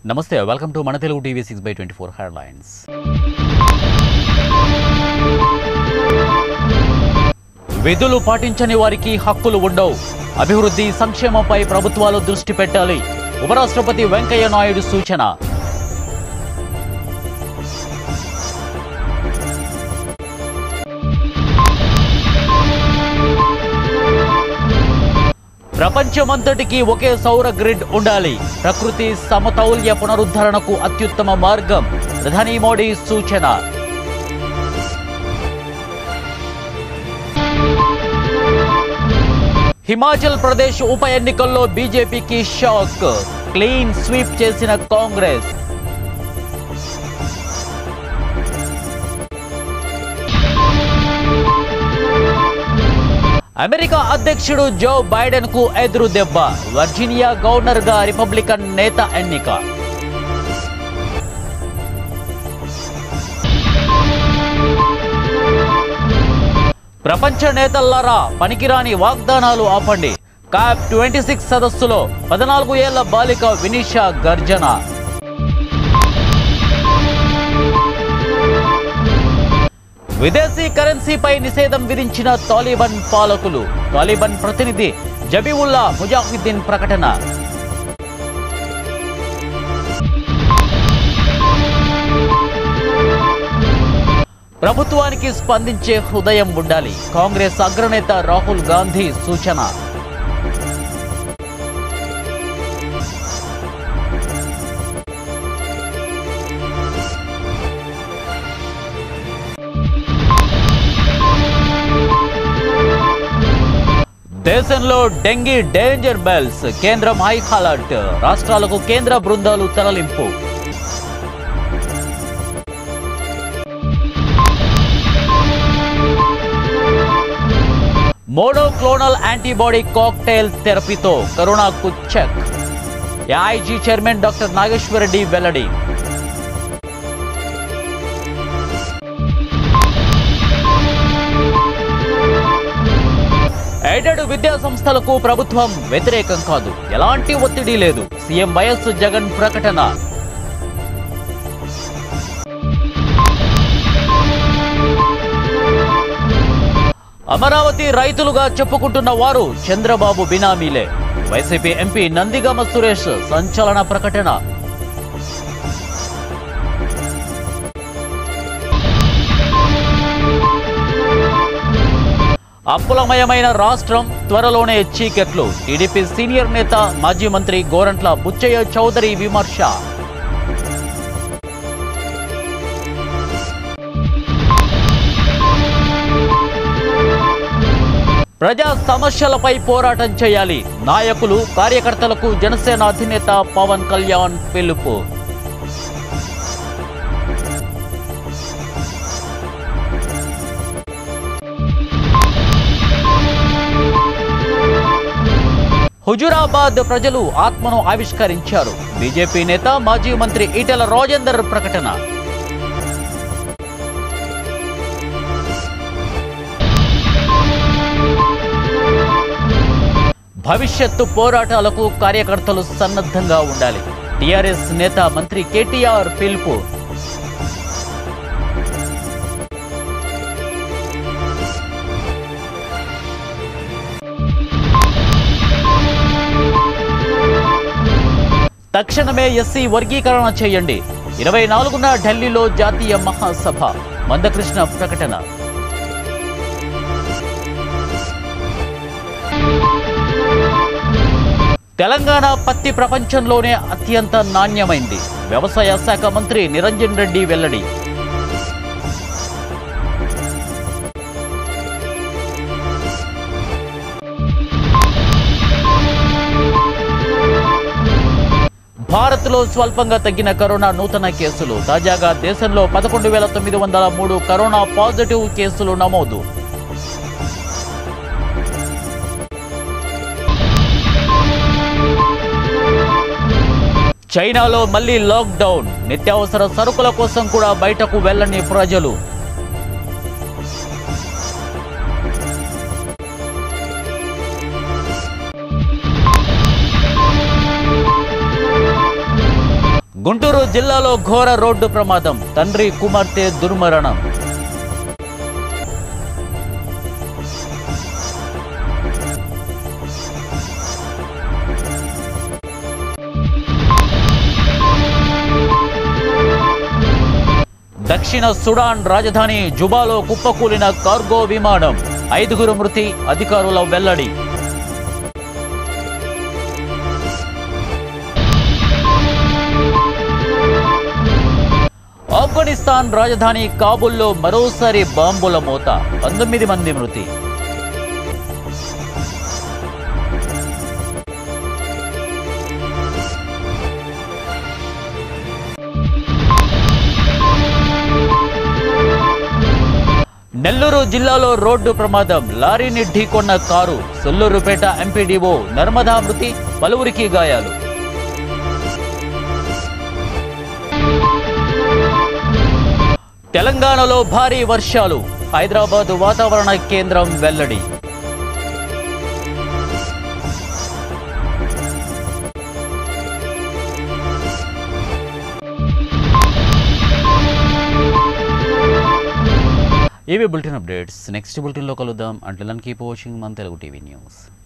నమస్తే welcome to మన Telugu TV six by twenty four headlines విధులు పాటించని వారికి హక్కులు ఉండవు అభివృద్ధి సంక్షేమంపై ప్రభుత్వాలు దృష్టి పెట్టాలి ఉపరాష్ట్రపతి వెంకయ్య నాయుడు సూచన ప్రపంచమంతటికి ఒకే సౌర గ్రిడ్ ఉండాలి ప్రకృతి సమతౌల్య పునరుద్ధరణకు అత్యుత్తమ మార్గం ప్రధాని మోడీ సూచన హిమాచల్ ప్రదేశ్ ఉప ఎన్నికల్లో బీజేపీకి షాక్ క్లీన్ స్వీప్ చేసిన కాంగ్రెస్ అమెరికా అధ్యక్షుడు జో బైడెన్ కు ఎదురు దెబ్బ వర్జీనియా గవర్నర్ గా రిపబ్లికన్ నేత ఎన్నిక ప్రపంచ నేతల్లారా పనికిరాని వాగ్దానాలు ఆపండి కాప్ ట్వంటీ సిక్స్ సదస్సులో పద్నాలుగు ఏళ్ల బాలిక వినిషా గర్జన విదేశీ కరెన్సీపై నిషేధం విధించిన తాలిబాన్ పాలకులు తాలిబాన్ ప్రతినిధి జబీవుల్లా ముజాహిద్దీన్ ప్రకటన ప్రభుత్వానికి స్పందించే హృదయం ఉండాలి కాంగ్రెస్ అగ్రనేత రాహుల్ గాంధీ సూచన దేశంలో డెంగీ డేంజర్ బెల్స్ కేంద్రం హై అలర్ట్ రాష్ట్రాలకు కేంద్ర బృందాలు తరలింపు మోడోక్లోనల్ యాంటీబాడీ కాక్టైల్ థెరపీతో కరోనాకు check AIG chairman doctor Nageswara Reddy వెల్లడి ఎయిడెడ్ విద్యా సంస్థలకు ప్రభుత్వం వ్యతిరేకం కాదు ఎలాంటి ఒత్తిడి లేదు సీఎం వైఎస్ జగన్ ప్రకటన అమరావతి రైతులుగా చెప్పుకుంటున్న వారు చంద్రబాబు బినామీలే వైసీపీ ఎంపీ నందిగామ సురేష్ సంచలన ప్రకటన అప్పులమయమైన రాష్ట్రం త్వరలోనే చీకెట్లు టీడీపీ సీనియర్ నేత మాజీ మంత్రి గోరంట్ల బుచ్చయ్య చౌదరి విమర్శ ప్రజా సమస్యలపై పోరాటం చేయాలి నాయకులు కార్యకర్తలకు జనసేన అధినేత పవన్ కళ్యాణ్ పిలుపు హుజురాబాద్ ప్రజలు ఆత్మను ఆవిష్కరించారు బీజేపీ నేత మాజీ మంత్రి ఈటెల రాజేందర్ ప్రకటన భవిష్యత్తు పోరాటాలకు కార్యకర్తలు సన్నద్ధంగా ఉండాలి టిఆర్ఎస్ నేత మంత్రి కేటీఆర్ పిలుపు తక్షణమే ఎస్సీ వర్గీకరణ చేయండి ఇరవై నాలుగున ఢిల్లీలో జాతీయ మహాసభ మందకృష్ణ ప్రకటన తెలంగాణ పత్తి ప్రపంచంలోనే అత్యంత నాణ్యమైంది వ్యవసాయ శాఖ మంత్రి నిరంజన్ రెడ్డి వెల్లడి భారత్లో స్వల్పంగా తగ్గిన కరోనా నూతన కేసులు తాజాగా దేశంలో పదకొండు వేల తొమ్మిది వందల మూడు కరోనా పాజిటివ్ కేసులు నమోదు చైనాలో మళ్లీ లాక్డౌన్ నిత్యావసర సరుకుల కోసం కూడా బయటకు వెళ్ళని ప్రజలు గుంటూరు జిల్లాలో ఘోర రోడ్డు ప్రమాదం తండ్రి కుమార్తె దుర్మరణం దక్షిణ సుడాన్ రాజధాని జుబాలో కుప్పకూలిన కార్గో విమానం ఐదుగురు మృతి అధికారుల వెల్లడి ఆఫ్ఘనిస్తాన్ రాజధాని కాబుల్లో మరోసారి బాంబుల మోత పంతొమ్మిది మంది మృతి నెల్లూరు జిల్లాలో రోడ్డు ప్రమాదం లారీని ఢీకొన్న కారు సొల్లూరుపేట ఎంపీడీఓ నర్మదా మృతి పలువురికి గాయాలు తెలంగాణలో భారీ వర్షాలు హైదరాబాద్ వాతావరణ కేంద్రం వెల్లడి ఇవి బులెటిన్ అప్డేట్స్ నెక్స్ట్ బులెటిన్లో కలుద్దాం అంటే కీప్ వాచింగ్ మన తెలుగు టీవీ న్యూస్